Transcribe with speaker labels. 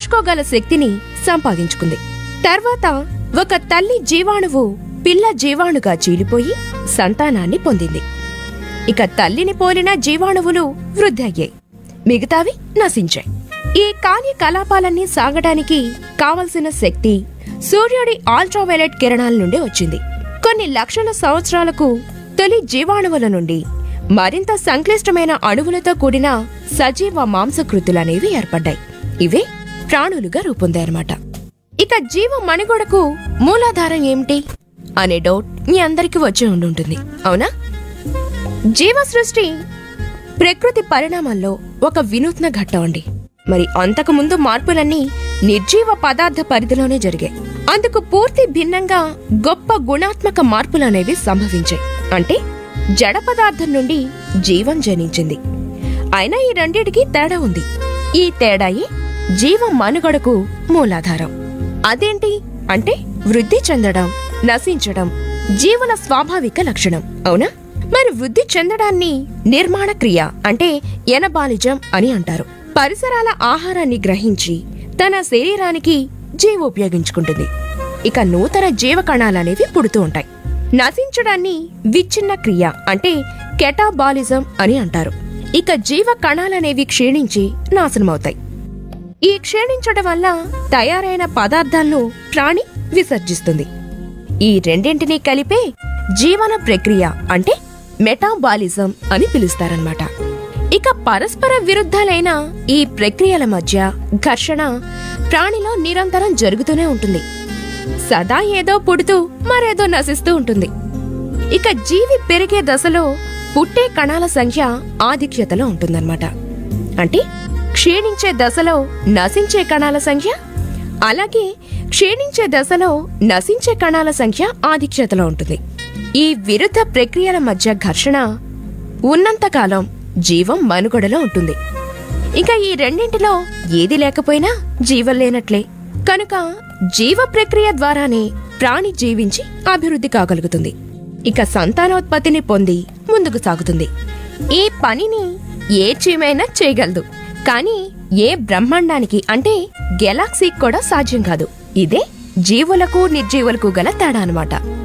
Speaker 1: నేర్చుకోగల శక్తిని సంపాదించుకుంది తర్వాత ఒక తల్లి జీవాణువు పిల్ల జీవాణుగా చీలిపోయి సంతానాన్ని పొందింది ఇక తల్లిని పోలిన జీవాణువులు వృద్ధి అయ్యాయి మిగతావి నశించాయి ఈ కార్యకలాపాలన్నీ సాగడానికి కావలసిన శక్తి సూర్యుడి అల్ట్రావైలెట్ కిరణాల నుండి వచ్చింది కొన్ని లక్షల సంవత్సరాలకు తొలి జీవాణువుల నుండి మరింత సంక్లిష్టమైన అణువులతో కూడిన సజీవ మాంసకృతులనేవి ఏర్పడ్డాయి ఇవే ప్రాణులుగా రూపొందాయన్నమాట ఇక జీవ మణిగొడకు మూలాధారం ఏమిటి అనే డౌట్ మీ అందరికీ వచ్చి ఉండుంటుంది అవునా జీవ సృష్టి ప్రకృతి పరిణామాల్లో ఒక వినూత్న ఘట్టం అండి మరి అంతకు ముందు మార్పులన్నీ నిర్జీవ పదార్థ పరిధిలోనే జరిగాయి అందుకు పూర్తి భిన్నంగా గొప్ప గుణాత్మక మార్పులనేవి సంభవించాయి అంటే జడ పదార్థం నుండి జీవం జనించింది అయినా ఈ రెండిటికి తేడా ఉంది ఈ తేడాయే జీవ మనుగడకు మూలాధారం అదేంటి అంటే వృద్ధి చెందడం నశించడం జీవుల స్వాభావిక లక్షణం అవునా మరి వృద్ధి చెందడాన్ని నిర్మాణ క్రియ అంటే ఎనబాలిజం అని అంటారు పరిసరాల ఆహారాన్ని గ్రహించి తన శరీరానికి జీవ ఉపయోగించుకుంటుంది ఇక నూతన జీవ కణాలనేవి పుడుతూ ఉంటాయి నశించడాన్ని విచ్ఛిన్న క్రియ అంటే కెటాబాలిజం అని అంటారు ఇక జీవ కణాలనేవి క్షీణించి నాశనమవుతాయి ఈ క్షీణించడం వల్ల తయారైన పదార్థాలను ప్రాణి విసర్జిస్తుంది ఈ రెండింటినీ కలిపే జీవన ప్రక్రియ అంటే మెటాబాలిజం అని పిలుస్తారన్నమాట ఇక పరస్పర విరుద్ధాలైన ఈ ప్రక్రియల మధ్య ఘర్షణ ప్రాణిలో నిరంతరం జరుగుతూనే ఉంటుంది సదా ఏదో పుడుతూ మరేదో నశిస్తూ ఉంటుంది ఇక జీవి పెరిగే దశలో పుట్టే కణాల సంఖ్య ఆధిక్యతలో ఉంటుందన్నమాట అంటే క్షీణించే దశలో నశించే కణాల సంఖ్య అలాగే క్షీణించే దశలో నశించే కణాల సంఖ్య ఆధిక్యతలో ఉంటుంది ఈ విరుద్ధ ప్రక్రియల మధ్య ఘర్షణ ఉన్నంతకాలం జీవం మనుగడలో ఉంటుంది ఇక ఈ రెండింటిలో ఏది లేకపోయినా జీవం లేనట్లే కనుక జీవ ప్రక్రియ ద్వారానే ప్రాణి జీవించి అభివృద్ధి కాగలుగుతుంది ఇక సంతానోత్పత్తిని పొంది ముందుకు సాగుతుంది ఈ పనిని ఏ చీమైనా చేయగలదు కానీ ఏ బ్రహ్మాండానికి అంటే గెలాక్సీకి కూడా సాధ్యం కాదు ఇదే జీవులకు నిర్జీవులకు గల తేడా అన్నమాట